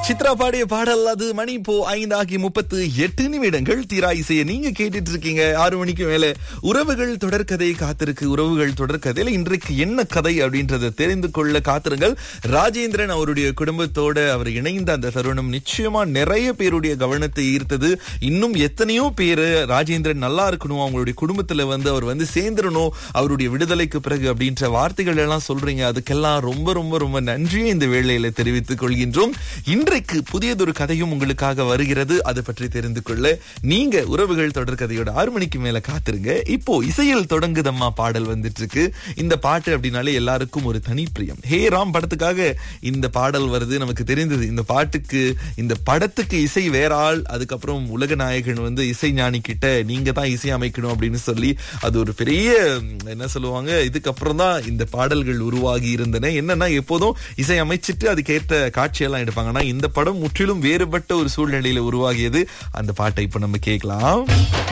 சித்ரா பாடிய பாடல் அது மணி இப்போ ஐந்து ஆகி முப்பத்து எட்டு நிமிடங்கள் தீரா இசையை நீங்க கேட்டுட்டு இருக்கீங்க ஆறு மணிக்கு மேல உறவுகள் தொடர்கதை காத்திருக்கு உறவுகள் தொடர்கதையில இன்றைக்கு என்ன கதை அப்படின்றத தெரிந்து கொள்ள காத்திருங்கள் ராஜேந்திரன் அவருடைய குடும்பத்தோட அவர் இணைந்த அந்த தருணம் நிச்சயமா நிறைய பேருடைய கவனத்தை ஈர்த்தது இன்னும் எத்தனையோ பேரு ராஜேந்திரன் நல்லா இருக்கணும் அவங்களுடைய குடும்பத்துல வந்து அவர் வந்து சேர்ந்துடணும் அவருடைய விடுதலைக்கு பிறகு அப்படின்ற வார்த்தைகள் எல்லாம் சொல்றீங்க அதுக்கெல்லாம் ரொம்ப ரொம்ப ரொம்ப நன்றியை இந்த வேளையில தெரிவித்துக் கொள்கின்றோம் இன்றைக்கு புதியதொரு கதையும் உங்களுக்காக வருகிறது அதை பற்றி தெரிந்து கொள்ள நீங்க உறவுகள் தொடர் கதையோட ஆறு மணிக்கு மேல காத்துருங்க இப்போ இசையில் தொடங்குதம்மா பாடல் வந்துட்டு இருக்கு இந்த பாட்டு அப்படின்னாலே எல்லாருக்கும் ஒரு தனி பிரியம் ஹே ராம் படத்துக்காக இந்த பாடல் வருது நமக்கு தெரிந்தது இந்த பாட்டுக்கு இந்த படத்துக்கு இசை வேற ஆள் அதுக்கப்புறம் உலக நாயகன் வந்து இசை ஞானி கிட்ட நீங்க தான் இசை அமைக்கணும் அப்படின்னு சொல்லி அது ஒரு பெரிய ம், என்ன சொல்லுவாங்க இதுக்கப்புறம் தான் இந்த பாடல்கள் உருவாகி இருந்தன என்னன்னா எப்போதும் இசை அமைச்சிட்டு அதுக்கேற்ற காட்சியெல்லாம் எடுப்பாங்க ஆனா இந்த படம் முற்றிலும் வேறுபட்ட ஒரு சூழ்நிலையில உருவாகியது அந்த பாட்டை இப்ப நம்ம கேட்கலாம்